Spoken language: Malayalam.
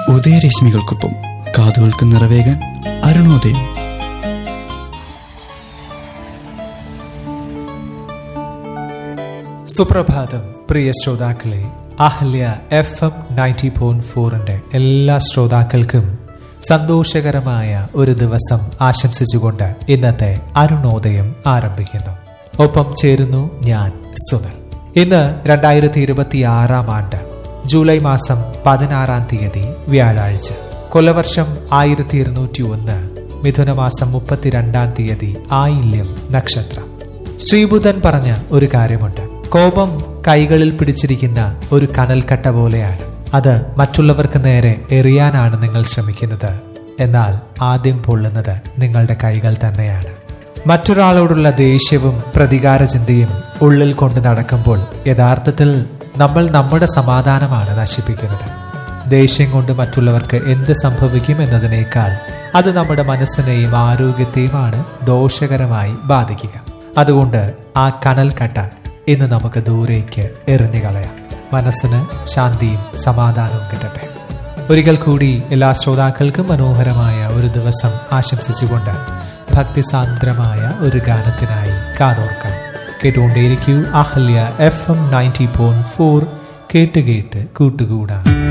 ഉദയരശ്മികൾക്കൊപ്പം കാതുകൾക്ക് നിറവേകാൻ അരുണോദയം സുപ്രഭാതം പ്രിയ ശ്രോതാക്കളെ Ahalya F M ninety point ഫോറിന്റെ എല്ലാ ശ്രോതാക്കൾക്കും സന്തോഷകരമായ ഒരു ദിവസം ആശംസിച്ചുകൊണ്ട് ഇന്നത്തെ അരുണോദയം ആരംഭിക്കുന്നു ഒപ്പം ചേരുന്നു ഞാൻ സുനൽ ഇന്ന് രണ്ടായിരത്തി ഇരുപത്തി ആറാം ആണ്ട് ജൂലൈ മാസം പതിനാറാം തീയതി വ്യാഴാഴ്ച കൊലവർഷം ആയിരത്തി ഇരുന്നൂറ്റി ഒന്ന് മിഥുനമാസം മുപ്പത്തിരണ്ടാം തീയതി ആയില്യം നക്ഷത്രം ശ്രീബുധൻ പറഞ്ഞ ഒരു കാര്യമുണ്ട് കോപം കൈകളിൽ പിടിച്ചിരിക്കുന്ന ഒരു കനൽക്കട്ട പോലെയാണ് അത് മറ്റുള്ളവർക്ക് നേരെ എറിയാനാണ് നിങ്ങൾ ശ്രമിക്കുന്നത് എന്നാൽ ആദ്യം പൊള്ളുന്നത് നിങ്ങളുടെ കൈകൾ തന്നെയാണ് മറ്റൊരാളോടുള്ള ദേഷ്യവും പ്രതികാര ചിന്തയും ഉള്ളിൽ കൊണ്ട് നടക്കുമ്പോൾ യഥാർത്ഥത്തിൽ നമ്മൾ നമ്മുടെ സമാധാനമാണ് നശിപ്പിക്കുന്നത് ദേഷ്യം കൊണ്ട് മറ്റുള്ളവർക്ക് എന്ത് സംഭവിക്കും എന്നതിനേക്കാൾ അത് നമ്മുടെ മനസ്സിനെയും ആരോഗ്യത്തെയുമാണ് ദോഷകരമായി ബാധിക്കുക അതുകൊണ്ട് ആ കനൽ കട്ട ഇന്ന് നമുക്ക് ദൂരേക്ക് എറിഞ്ഞു കളയാം മനസ്സിന് ശാന്തിയും സമാധാനവും കിട്ടട്ടെ ഒരിക്കൽ കൂടി എല്ലാ ശ്രോതാക്കൾക്കും മനോഹരമായ ഒരു ദിവസം ആശംസിച്ചുകൊണ്ട് ഭക്തിസാന്ദ്രമായ ഒരു ഗാനത്തിനായി കാതോർക്കാം കേട്ടുകൊണ്ടേയിരിക്കൂ Ahalya F M ninety point four കേട്ട് കേട്ട് കൂട്ടുകൂടാം